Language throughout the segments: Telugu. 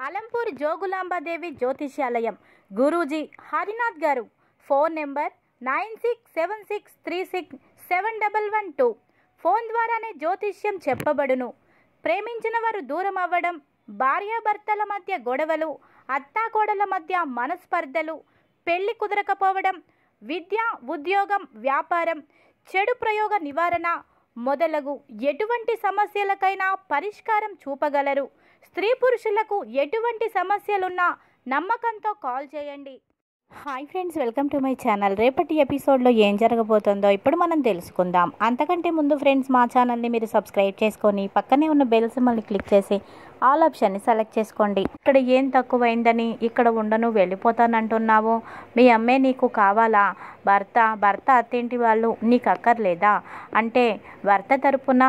అలంపూర్ జోగులాంబాదేవి జ్యోతిష్యాలయం గురూజీ హరినాథ్ గారు phone number nine six seven six three six seven double one two phone ద్వారానే జ్యోతిష్యం చెప్పబడును ప్రేమించిన వారు దూరం అవ్వడం భార్యాభర్తల మధ్య గొడవలు అత్తాకోడల మధ్య మనస్పర్ధలు పెళ్లి కుదరకపోవడం విద్య ఉద్యోగం వ్యాపారం చెడు ప్రయోగ నివారణ మొదలగు ఎటువంటి సమస్యలకైనా పరిష్కారం చూపగలరు స్త్రీ పురుషులకు ఎటువంటి సమస్యలున్నా నమ్మకంతో కాల్ చేయండి hi friends welcome to my channel రేపటి ఎపిసోడ్లో ఏం జరగబోతుందో ఇప్పుడు మనం తెలుసుకుందాం అంతకంటే ముందు ఫ్రెండ్స్ మా ఛానల్ని మీరు సబ్స్క్రైబ్ చేసుకొని పక్కనే ఉన్న బెల్ సింబల్ని క్లిక్ చేసి ఆల్ ఆప్షన్ని సెలెక్ట్ చేసుకోండి ఇక్కడ ఏం తక్కువైందని ఇక్కడ ఉండను వెళ్ళిపోతానంటున్నావు మీ అమ్మే నీకు కావాలా భర్త భర్త అత్తేంటి వాళ్ళు నీకు అక్కర్లేదా అంటే భర్త తరపున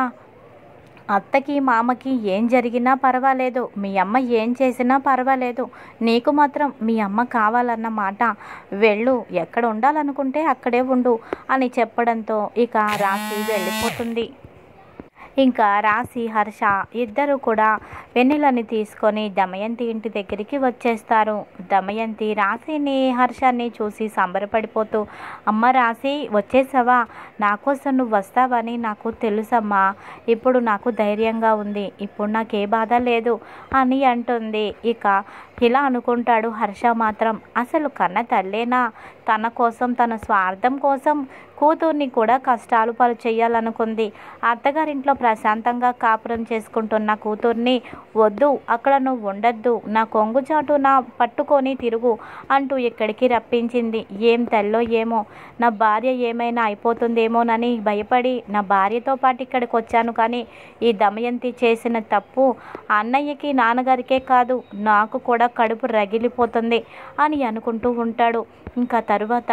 అత్తకి మామకి ఏం జరిగినా పర్వాలేదు మీ అమ్మ ఏం చేసినా పర్వాలేదు నీకు మాత్రం మీ అమ్మ కావాలన్న మాట వెళ్ళు ఎక్కడ ఉండాలనుకుంటే అక్కడే ఉండు అని చెప్పడంతో ఇక రాసి వెళ్ళిపోతుంది ఇంకా రాసి హర్ష ఇద్దరు కూడా వెన్నెలని తీసుకొని దమయంతి ఇంటి దగ్గరికి వచ్చేస్తారు దమయంతి రాశిని హర్షాన్ని చూసి సంబరపడిపోతూ అమ్మ రాశి వచ్చేసావా నా కోసం నువ్వు వస్తావని నాకు తెలుసమ్మా ఇప్పుడు నాకు ధైర్యంగా ఉంది ఇప్పుడు నాకు ఏ బాధ లేదు అని అంటుంది ఇక ఇలా అనుకుంటాడు హర్ష మాత్రం అసలు కన్న తల్లేనా తన కోసం తన స్వార్థం కోసం కూతుర్ని కూడా కష్టాలు పాలు చేయాలనుకుంది అత్తగారింట్లో ప్రశాంతంగా కాపురం చేసుకుంటున్న కూతుర్ని వద్దు అక్కడ నువ్వు ఉండొద్దు నా కొంగు చాటున పట్టుకొని తిరుగు అంటూ ఇక్కడికి రప్పించింది ఏం తెల్లో ఏమో నా భార్య ఏమైనా అయిపోతుందేమోనని భయపడి నా భార్యతో పాటు ఇక్కడికి వచ్చాను కానీ ఈ దమయంతి చేసిన తప్పు అన్నయ్యకి నాన్నగారికే కాదు నాకు కూడా కడుపు రగిలిపోతుంది అని అనుకుంటూ ఉంటాడు ఇంకా తరువాత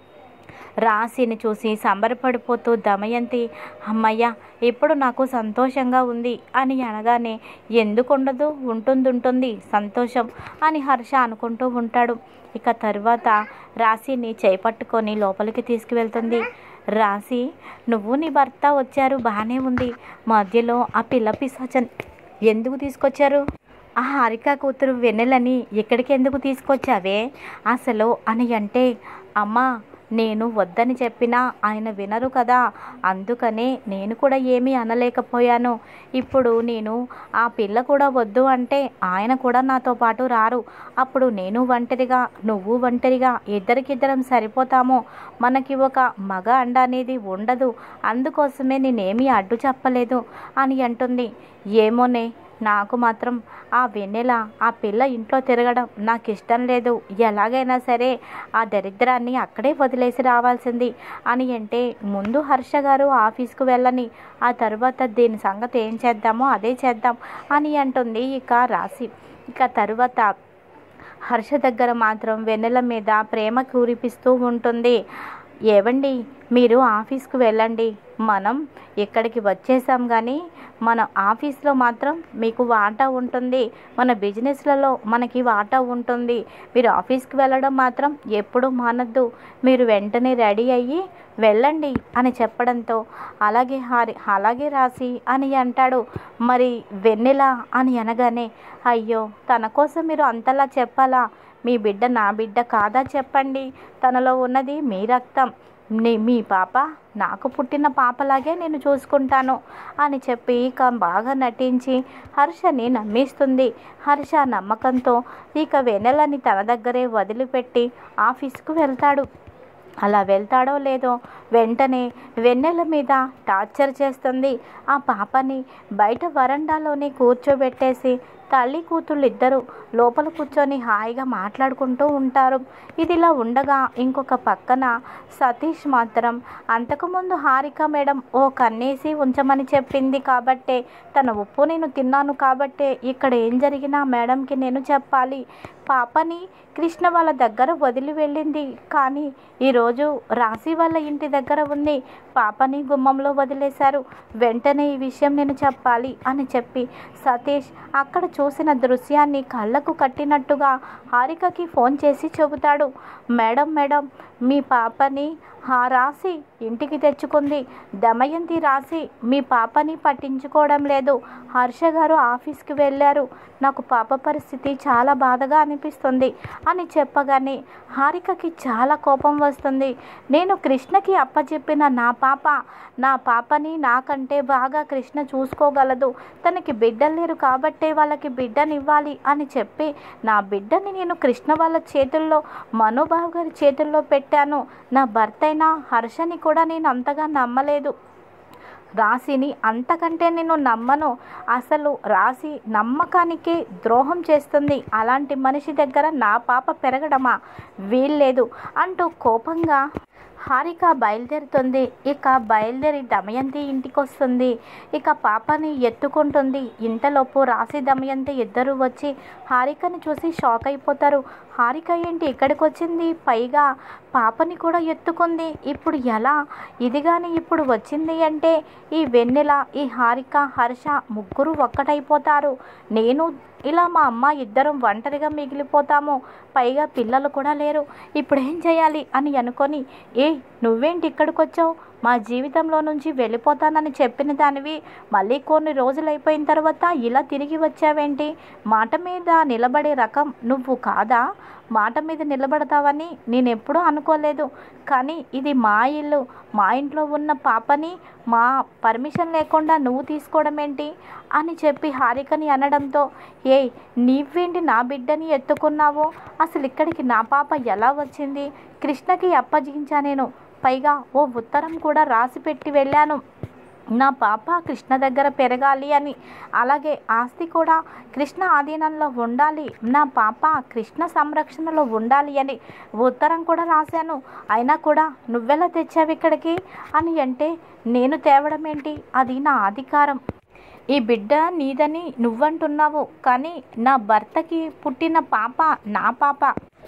రాశిని చూసి సంబరపడిపోతూ దమయంతి అమ్మయ్య ఇప్పుడు నాకు సంతోషంగా ఉంది అని అనగానే ఎందుకు ఉండదు ఉంటుంది ఉంటుంది సంతోషం అని హర్ష అనుకుంటూ ఉంటాడు ఇక తరువాత రాశిని చేపట్టుకొని లోపలికి తీసుకువెళ్తుంది రాశి నువ్వు నీ భర్త వచ్చారు బాగానే ఉంది మధ్యలో ఆ పిల్ల పిశాచన్ ఎందుకు తీసుకొచ్చారు ఆ హారిక కూతురు వెన్నెలని ఇక్కడికి ఎందుకు తీసుకొచ్చావే అసలు అని అంటే అమ్మా నేను వద్దని చెప్పినా ఆయన వినరు కదా అందుకనే నేను కూడా ఏమీ అనలేకపోయాను ఇప్పుడు నేను ఆ పిల్ల కూడా వద్దు అంటే ఆయన కూడా నాతో పాటు రారు అప్పుడు నేను ఒంటరిగా నువ్వు ఒంటరిగా ఇద్దరికిద్దరం సరిపోతాము మనకి ఒక మగ అండ అనేది ఉండదు అందుకోసమే నేనేమీ అడ్డు చెప్పలేదు అని అంటుంది ఏమోనే నాకు మాత్రం ఆ వెన్నెల ఆ పిల్ల ఇంట్లో తిరగడం నాకు ఇష్టం లేదు ఎలాగైనా సరే ఆ దరిద్రాన్ని అక్కడే వదిలేసి రావాల్సింది అని అంటే ముందు హర్ష గారు ఆఫీస్కు వెళ్ళని ఆ తర్వాత దీని సంగతి ఏం చేద్దామో అదే చేద్దాం అని అంటుంది ఇక రాసి ఇక తరువాత హర్ష దగ్గర మాత్రం వెన్నెల మీద ప్రేమ కురిపిస్తూ ఉంటుంది ఏవండి మీరు ఆఫీస్కు వెళ్ళండి మనం ఇక్కడికి వచ్చేసాం కానీ మన ఆఫీస్లో మాత్రం మీకు వాటా ఉంటుంది మన బిజినెస్లలో మనకి వాటా ఉంటుంది మీరు ఆఫీస్కి వెళ్ళడం మాత్రం ఎప్పుడు మానద్దు మీరు వెంటనే రెడీ అయ్యి వెళ్ళండి అని చెప్పడంతో అలాగే హారి అలాగే రాసి అని అంటాడు మరి వెన్నెల అని అనగానే అయ్యో తన కోసం మీరు అంతలా చెప్పాలా మీ బిడ్డ నా బిడ్డ కాదా చెప్పండి తనలో ఉన్నది మీ రక్తం నీ- మీ పాప నాకు పుట్టిన పాపలాగే నేను చూసుకుంటాను అని చెప్పి ఇక బాగా నటించి హర్షని నమ్మిస్తుంది హర్ష నమ్మకంతో ఇక వెన్నెలని తన దగ్గరే వదిలిపెట్టి ఆఫీస్కు వెళ్తాడు అలా వెళ్తాడో లేదో వెంటనే వెన్నెల మీద టార్చర్ చేస్తుంది ఆ పాపని బయట వరండాలోనే కూర్చోబెట్టేసి తల్లి కూతుళ్ళు ఇద్దరు లోపల కూర్చొని హాయిగా మాట్లాడుకుంటూ ఉంటారు ఇదిలా ఉండగా ఇంకొక పక్కన సతీష్ మాత్రం అంతకుముందు హారిక మేడం ఓ కన్నేసి ఉంచమని చెప్పింది కాబట్టే తన ఉప్పు నేను తిన్నాను కాబట్టే ఇక్కడ ఏం జరిగినా మేడంకి నేను చెప్పాలి పాపని కృష్ణ వాళ్ళ దగ్గర వదిలి వెళ్ళింది కానీ ఈరోజు రాశి వాళ్ళ ఇంటి దగ్గర ఉంది పాపని గుమ్మంలో వదిలేశారు వెంటనే ఈ విషయం నేను చెప్పాలి అని చెప్పి సతీష్ అక్కడ చూసిన దృశ్యాన్ని కళ్ళకు కట్టినట్టుగా హారికకి ఫోన్ చేసి చెబుతాడు మేడం మేడం మీ పాపని ఆ రాసి ఇంటికి తెచ్చుకుంది దమయంతి రాసి మీ పాపని పట్టించుకోవడం లేదు హర్ష గారు ఆఫీస్కి వెళ్ళారు నాకు పాప పరిస్థితి చాలా బాధగా అనిపిస్తుంది అని చెప్పగానే హారికకి చాలా కోపం వస్తుంది నేను కృష్ణకి అప్పచెప్పిన నా పాప నా పాపని నాకంటే బాగా కృష్ణ చూసుకోగలదు తనకి బిడ్డలు లేరు కాబట్టే వాళ్ళకి బిడ్డనివ్వాలి అని చెప్పి నా బిడ్డని నేను కృష్ణ వాళ్ళ చేతుల్లో మనోబాబు గారి చేతుల్లో పెట్టాను నా భర్త అయిన హర్షని కూడా నేను అంతగా నమ్మలేదు రాశిని అంతకంటే నేను నమ్మను అసలు రాశి నమ్మకానికే ద్రోహం చేస్తుంది అలాంటి మనిషి దగ్గర నా పాప పెరగడమా వీల్లేదు అంటూ కోపంగా హారిక బయలుదేరుతుంది ఇక బయలుదేరి దమయంతి ఇంటికి వస్తుంది ఇక పాపని ఎత్తుకుంటుంది ఇంతలోపు రాశి దమయంతి ఇద్దరు వచ్చి హారికని చూసి షాక్ అయిపోతారు హారిక ఏంటి ఇక్కడికి వచ్చింది పైగా పాపని కూడా ఎత్తుకుంది ఇప్పుడు ఎలా ఇది కానీ ఇప్పుడు వచ్చింది అంటే ఈ వెన్నెల ఈ హారిక హర్ష ముగ్గురు ఒక్కటైపోతారు నేను ఇలా మా అమ్మ ఇద్దరం ఒంటరిగా మిగిలిపోతాము పైగా పిల్లలు కూడా లేరు ఇప్పుడు ఏం చేయాలి అని అనుకొని ఏ నువ్వేంటి ఇక్కడికి వచ్చావు మా జీవితంలో నుంచి వెళ్ళిపోతానని చెప్పిన దానివి మళ్ళీ కొన్ని రోజులు అయిపోయిన తర్వాత ఇలా తిరిగి వచ్చావేంటి మాట మీద నిలబడే రకం నువ్వు కాదా మాట మీద నిలబడతావని నేను ఎప్పుడూ అనుకోలేదు కానీ ఇది మా ఇల్లు మా ఇంట్లో ఉన్న పాపని మా పర్మిషన్ లేకుండా నువ్వు తీసుకోవడం ఏంటి అని చెప్పి హారికని అనడంతో ఏ నీవేంటి నా బిడ్డని ఎత్తుకున్నావు అసలు ఇక్కడికి నా పాప ఎలా వచ్చింది కృష్ణకి అప్పగించా నేను పైగా ఓ ఉత్తరం కూడా రాసి పెట్టి వెళ్ళాను నా పాప కృష్ణ దగ్గర పెరగాలి అని అలాగే ఆస్తి కూడా కృష్ణ ఆధీనంలో ఉండాలి నా పాప కృష్ణ సంరక్షణలో ఉండాలి అని ఉత్తరం కూడా రాశాను అయినా కూడా నువ్వెలా తెచ్చావు ఇక్కడికి అని అంటే నేను తేవడం ఏంటి అది నా అధికారం ఈ బిడ్డ నీదని నువ్వంటున్నావు కానీ నా భర్తకి పుట్టిన పాప నా పాప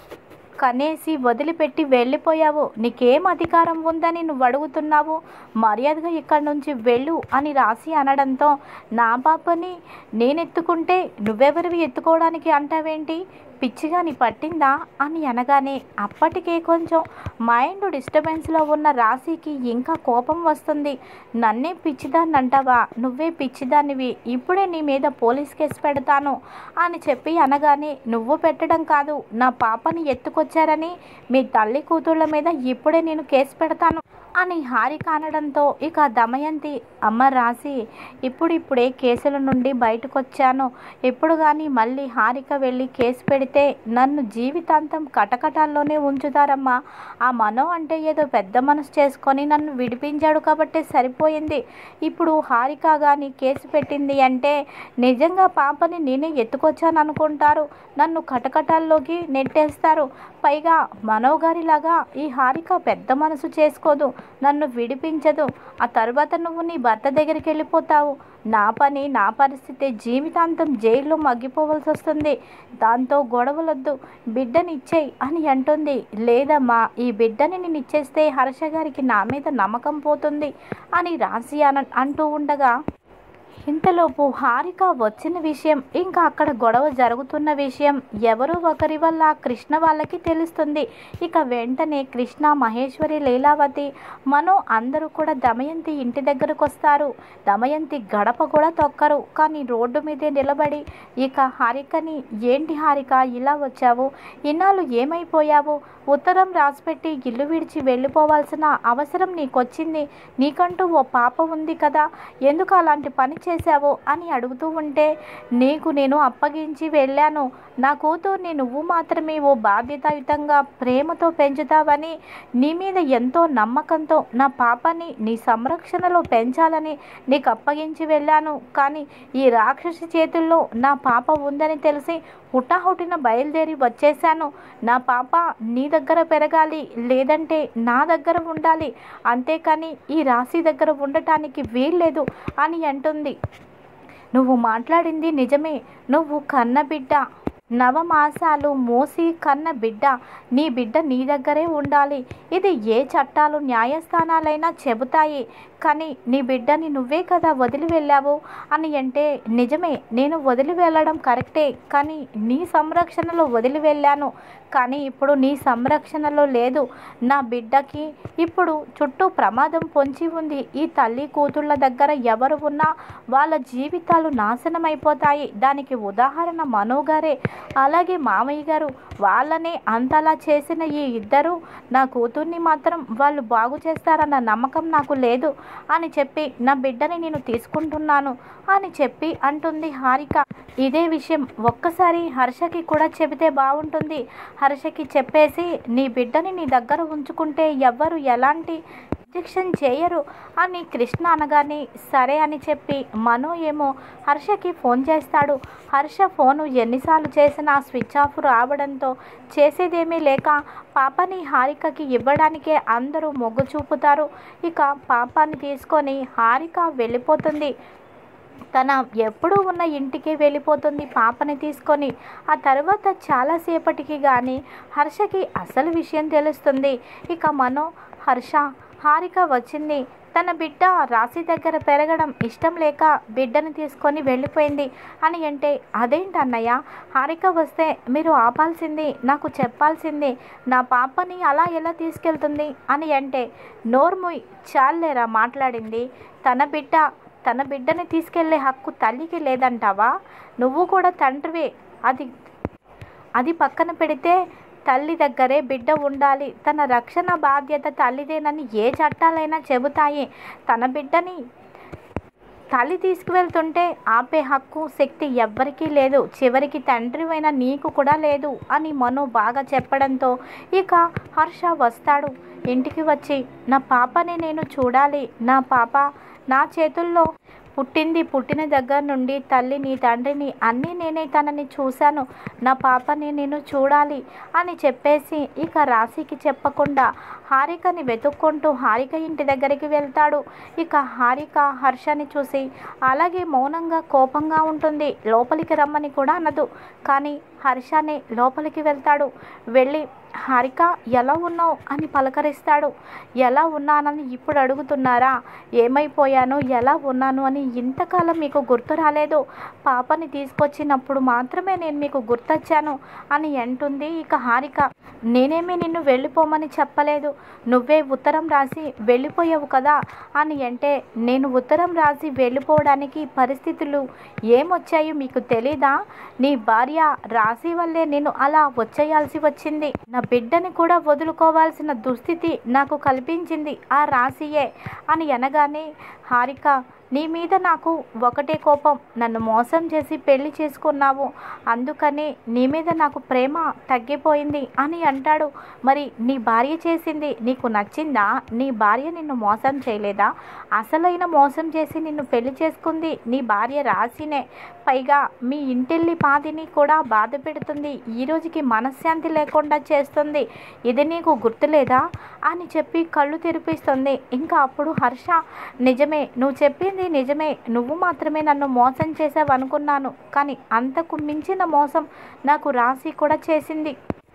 కనేసి వదిలిపెట్టి వెళ్ళిపోయావు నీకేం అధికారం ఉందని నువ్వు అడుగుతున్నావు మర్యాదగా ఇక్కడి నుంచి వెళ్ళు అని రాసి అనడంతో నా పాపని నేను ఎత్తుకుంటే నువ్వెవరివి ఎత్తుకోవడానికి అంటావేంటి పిచ్చిగా నీ పట్టిందా అని అనగానే అప్పటికే కొంచెం మైండ్ డిస్టర్బెన్స్లో ఉన్న రాశికి ఇంకా కోపం వస్తుంది నన్నే పిచ్చిదాన్ని అంటావా నువ్వే పిచ్చిదానివి ఇప్పుడే నీ మీద పోలీస్ కేసు పెడతాను అని చెప్పి అనగానే నువ్వు పెట్టడం కాదు నా పాపని ఎత్తుకొచ్చారని మీ తల్లి కూతుళ్ళ మీద ఇప్పుడే నేను కేసు పెడతాను అని హారిక అనడంతో ఇక దమయంతి అమ్మ రాసి ఇప్పుడిప్పుడే కేసుల నుండి బయటకు వచ్చాను ఎప్పుడు కానీ మళ్ళీ హారిక వెళ్ళి కేసు పెడితే నన్ను జీవితాంతం కటకటాల్లోనే ఉంచుతారమ్మా ఆ మనో అంటే ఏదో పెద్ద మనసు చేసుకొని నన్ను విడిపించాడు కాబట్టి సరిపోయింది ఇప్పుడు హారిక కానీ కేసు పెట్టింది అంటే నిజంగా పాపని నేనే ఎత్తుకొచ్చాను అనుకుంటారు నన్ను కటకటాల్లోకి నెట్టేస్తారు పైగా మనోగారిలాగా ఈ హారిక పెద్ద మనసు చేసుకోదు నన్ను విడిపించదు ఆ తర్వాత నువ్వు నీ భర్త దగ్గరికి వెళ్ళిపోతావు నా పని నా పరిస్థితి జీవితాంతం జైల్లో మగ్గిపోవలసి వస్తుంది దాంతో గొడవలొద్దు బిడ్డని ఇచ్చేయి అని అంటుంది లేదమ్మా ఈ బిడ్డని నేను ఇచ్చేస్తే హర్ష గారికి నా మీద నమ్మకం పోతుంది అని రాసి అన అంటూ ఉండగా ఇంతలోపు హారిక వచ్చిన విషయం ఇంకా అక్కడ గొడవ జరుగుతున్న విషయం ఎవరో ఒకరి వల్ల కృష్ణ వాళ్ళకి తెలుస్తుంది ఇక వెంటనే కృష్ణ మహేశ్వరి లీలావతి మనో అందరూ కూడా దమయంతి ఇంటి దగ్గరకు వస్తారు దమయంతి గడప కూడా తొక్కరు కానీ రోడ్డు మీదే నిలబడి ఇక హారికని ఏంటి హారిక ఇలా వచ్చావు ఇన్నాళ్ళు ఏమైపోయావు ఉత్తరం రాసిపెట్టి ఇల్లు విడిచి వెళ్ళిపోవాల్సిన అవసరం నీకొచ్చింది నీకంటూ ఓ పాప ఉంది కదా ఎందుకు అలాంటి పని చేశావు అని అడుగుతూ ఉంటే నీకు నేను అప్పగించి వెళ్ళాను నా కూతుర్ని నువ్వు మాత్రమే ఓ బాధ్యతాయుతంగా ప్రేమతో పెంచుతావని నీ మీద ఎంతో నమ్మకంతో నా పాపని నీ సంరక్షణలో పెంచాలని నీకు అప్పగించి వెళ్ళాను కానీ ఈ రాక్షసి చేతుల్లో నా పాప ఉందని తెలిసి హుటాహుటిన బయలుదేరి వచ్చేసాను నా పాప నీ దగ్గర పెరగాలి లేదంటే నా దగ్గర ఉండాలి అంతేకాని ఈ రాశి దగ్గర ఉండటానికి వీల్లేదు అని అంటుంది నువ్వు మాట్లాడింది నిజమే నువ్వు కన్న బిడ్డ నవమాసాలు మోసి కన్న బిడ్డ నీ బిడ్డ నీ దగ్గరే ఉండాలి ఇది ఏ చట్టాలు న్యాయస్థానాలైనా చెబుతాయి కానీ నీ బిడ్డని నువ్వే కదా వదిలి వెళ్ళావు అని అంటే నిజమే నేను వదిలి వెళ్ళడం కరెక్టే కానీ నీ సంరక్షణలో వదిలి వెళ్ళాను కానీ ఇప్పుడు నీ సంరక్షణలో లేదు నా బిడ్డకి ఇప్పుడు చుట్టూ ప్రమాదం పొంచి ఉంది ఈ తల్లి కూతుళ్ళ దగ్గర ఎవరు ఉన్నా వాళ్ళ జీవితాలు నాశనం అయిపోతాయి దానికి ఉదాహరణ మనో గారే అలాగే మామయ్య గారు వాళ్ళనే అంతలా చేసిన ఈ ఇద్దరు నా కూతుర్ని మాత్రం వాళ్ళు బాగు చేస్తారన్న నమ్మకం నాకు లేదు అని చెప్పి నా బిడ్డని నేను తీసుకుంటున్నాను అని చెప్పి అంటుంది హారిక ఇదే విషయం ఒక్కసారి హర్షకి కూడా చెబితే బాగుంటుంది హర్షకి చెప్పేసి నీ బిడ్డని నీ దగ్గర ఉంచుకుంటే ఎవ్వరు ఎలాంటి ఇంజెక్షన్ చేయరు అని కృష్ణ అనగానే సరే అని చెప్పి మనో ఏమో హర్షకి ఫోన్ చేస్తాడు హర్ష ఫోను ఎన్నిసార్లు చేసినా స్విచ్ ఆఫ్ రావడంతో చేసేదేమీ లేక పాపని హారికకి ఇవ్వడానికే అందరూ మొగ్గు చూపుతారు ఇక పాపాన్ని తీసుకొని హారిక వెళ్ళిపోతుంది తన ఎప్పుడూ ఉన్న ఇంటికి వెళ్ళిపోతుంది పాపని తీసుకొని ఆ తర్వాత చాలాసేపటికి కానీ హర్షకి అసలు విషయం తెలుస్తుంది ఇక మనో హర్ష హారిక వచ్చింది తన బిడ్డ రాశి దగ్గర పెరగడం ఇష్టం లేక బిడ్డను తీసుకొని వెళ్ళిపోయింది అని అంటే అదేంటి అన్నయ్య హారిక వస్తే మీరు ఆపాల్సింది నాకు చెప్పాల్సింది నా పాపని అలా ఎలా తీసుకెళ్తుంది అని అంటే నోర్ముయ్ చాలేరా మాట్లాడింది తన బిడ్డ తన బిడ్డని తీసుకెళ్లే హక్కు తల్లికి లేదంటావా నువ్వు కూడా తండ్రివే అది అది పక్కన పెడితే తల్లి దగ్గరే బిడ్డ ఉండాలి తన రక్షణ బాధ్యత తల్లిదేనని ఏ చట్టాలైనా చెబుతాయి తన బిడ్డని తల్లి తీసుకువెళ్తుంటే ఆపే హక్కు శక్తి ఎవ్వరికీ లేదు చివరికి తండ్రివైన నీకు కూడా లేదు అని మను బాగా చెప్పడంతో ఇక హర్ష వస్తాడు ఇంటికి వచ్చి నా పాపని నేను చూడాలి నా పాప నా చేతుల్లో పుట్టింది పుట్టిన దగ్గర నుండి తల్లిని తండ్రిని అన్నీ నేనే తనని చూశాను నా పాపని నేను చూడాలి అని చెప్పేసి ఇక రాశికి చెప్పకుండా హారికని వెతుక్కుంటూ హారిక ఇంటి దగ్గరికి వెళ్తాడు ఇక హారిక హర్షని చూసి అలాగే మౌనంగా కోపంగా ఉంటుంది లోపలికి రమ్మని కూడా అనదు కానీ హర్షని లోపలికి వెళ్తాడు వెళ్ళి హారిక ఎలా ఉన్నావు అని పలకరిస్తాడు ఎలా ఉన్నానని ఇప్పుడు అడుగుతున్నారా ఏమైపోయాను ఎలా ఉన్నాను అని ఇంతకాలం మీకు గుర్తు రాలేదు పాపని తీసుకొచ్చినప్పుడు మాత్రమే నేను మీకు గుర్తొచ్చాను అని అంటుంది ఇక హారిక నేనేమి నిన్ను వెళ్ళిపోమని చెప్పలేదు నువ్వే ఉత్తరం రాసి వెళ్ళిపోయావు కదా అని అంటే నేను ఉత్తరం రాసి వెళ్ళిపోవడానికి పరిస్థితులు ఏమొచ్చాయో మీకు తెలీదా నీ భార్య రాశి వల్లే నేను అలా వచ్చేయాల్సి వచ్చింది నా బిడ్డని కూడా వదులుకోవాల్సిన దుస్థితి నాకు కల్పించింది ఆ రాశియే అని అనగానే హారిక నీ మీద నాకు ఒకటే కోపం నన్ను మోసం చేసి పెళ్లి చేసుకున్నావు అందుకని నీ మీద నాకు ప్రేమ తగ్గిపోయింది అని అంటాడు మరి నీ భార్య చేసింది నీకు నచ్చిందా నీ భార్య నిన్ను మోసం చేయలేదా అసలైన మోసం చేసి నిన్ను పెళ్లి చేసుకుంది నీ భార్య రాసినే పైగా మీ ఇంటిల్లి పాదిని కూడా బాధ పెడుతుంది ఈ రోజుకి మనశ్శాంతి లేకుండా చేస్తుంది ఇది నీకు గుర్తులేదా అని చెప్పి కళ్ళు తెరిపిస్తుంది ఇంకా అప్పుడు హర్ష నిజమే నువ్వు చెప్పింది నిజమే నువ్వు మాత్రమే నన్ను మోసం చేసావు అనుకున్నాను కానీ అంతకు మించిన మోసం నాకు రాసి కూడా చేసింది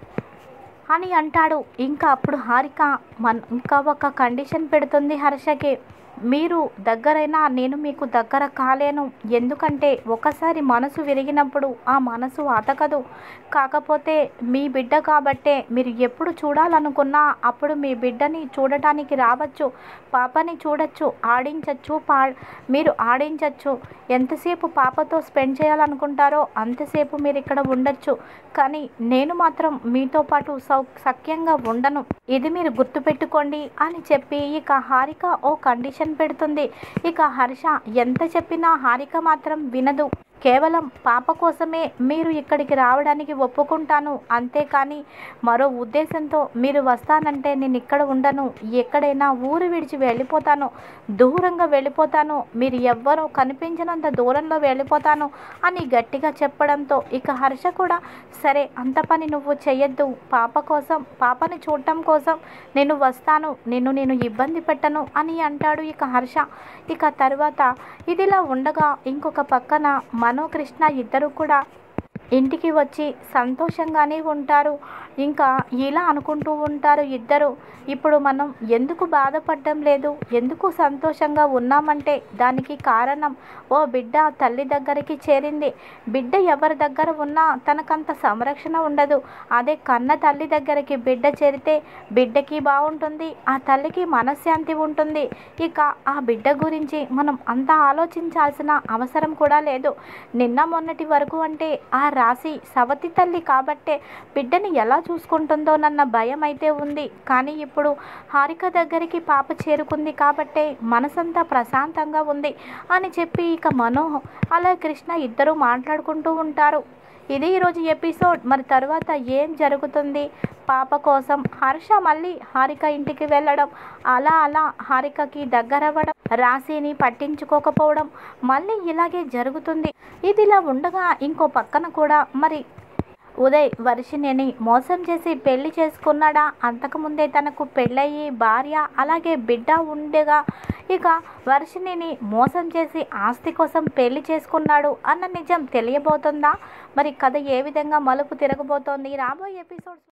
అని అంటాడు ఇంకా అప్పుడు హారిక మన ఇంకా ఒక కండిషన్ పెడుతుంది హర్షకి మీరు దగ్గరైనా నేను మీకు దగ్గర కాలేను ఎందుకంటే ఒకసారి మనసు విరిగినప్పుడు ఆ మనసు అతకదు కాకపోతే మీ బిడ్డ కాబట్టే మీరు ఎప్పుడు చూడాలనుకున్నా అప్పుడు మీ బిడ్డని చూడటానికి రావచ్చు పాపని చూడొచ్చు ఆడించచ్చు పా మీరు ఆడించచ్చు ఎంతసేపు పాపతో స్పెండ్ చేయాలనుకుంటారో అంతసేపు మీరు ఇక్కడ ఉండొచ్చు కానీ నేను మాత్రం మీతో పాటు సౌ సఖ్యంగా ఉండను ఇది మీరు గుర్తుపెట్టుకోండి అని చెప్పి ఇక హారిక ఓ కండిషన్ పెడుతుంది ఇక హర్ష ఎంత చెప్పినా హారిక మాత్రం వినదు కేవలం పాప కోసమే మీరు ఇక్కడికి రావడానికి ఒప్పుకుంటాను అంతేకాని మరో ఉద్దేశంతో మీరు వస్తానంటే నేను ఇక్కడ ఉండను ఎక్కడైనా ఊరు విడిచి వెళ్ళిపోతాను దూరంగా వెళ్ళిపోతాను మీరు ఎవ్వరూ కనిపించినంత దూరంలో వెళ్ళిపోతాను అని గట్టిగా చెప్పడంతో ఇక హర్ష కూడా సరే అంత పని నువ్వు చెయ్యొద్దు పాప కోసం పాపని చూడటం కోసం నేను వస్తాను నిన్ను నేను ఇబ్బంది పెట్టను అని అంటాడు ఇక హర్ష ఇక తర్వాత ఇదిలా ఉండగా ఇంకొక పక్కన మనో కృష్ణ ఇద్దరు కూడా ఇంటికి వచ్చి సంతోషంగానే ఉంటారు ఇంకా ఇలా అనుకుంటూ ఉంటారు ఇద్దరు ఇప్పుడు మనం ఎందుకు బాధపడడం లేదు ఎందుకు సంతోషంగా ఉన్నామంటే దానికి కారణం ఓ బిడ్డ తల్లి దగ్గరికి చేరింది బిడ్డ ఎవరి దగ్గర ఉన్నా తనకంత సంరక్షణ ఉండదు అదే కన్న తల్లి దగ్గరికి బిడ్డ చేరితే బిడ్డకి బాగుంటుంది ఆ తల్లికి మనశ్శాంతి ఉంటుంది ఇక ఆ బిడ్డ గురించి మనం అంత ఆలోచించాల్సిన అవసరం కూడా లేదు నిన్న మొన్నటి వరకు అంటే ఆ రాశి సవతి తల్లి కాబట్టే బిడ్డని ఎలా చూసుకుంటుందోనన్న భయం అయితే ఉంది కానీ ఇప్పుడు హారిక దగ్గరికి పాప చేరుకుంది కాబట్టే మనసంతా ప్రశాంతంగా ఉంది అని చెప్పి ఇక మనో అలా కృష్ణ ఇద్దరు మాట్లాడుకుంటూ ఉంటారు ఇది ఈరోజు ఎపిసోడ్ మరి తర్వాత ఏం జరుగుతుంది పాప కోసం హర్ష మళ్ళీ హారిక ఇంటికి వెళ్ళడం అలా అలా హారికకి దగ్గరవ్వడం రాశిని పట్టించుకోకపోవడం మళ్ళీ ఇలాగే జరుగుతుంది ఇదిలా ఉండగా ఇంకో పక్కన కూడా మరి ఉదయ్ వర్షిణిని మోసం చేసి పెళ్లి చేసుకున్నాడా అంతకుముందే తనకు పెళ్ళయి భార్య అలాగే బిడ్డ ఉండగా ఇక వర్షిణిని మోసం చేసి ఆస్తి కోసం పెళ్లి చేసుకున్నాడు అన్న నిజం తెలియబోతుందా మరి కథ ఏ విధంగా మలుపు తిరగబోతోంది రాబోయే ఎపిసోడ్స్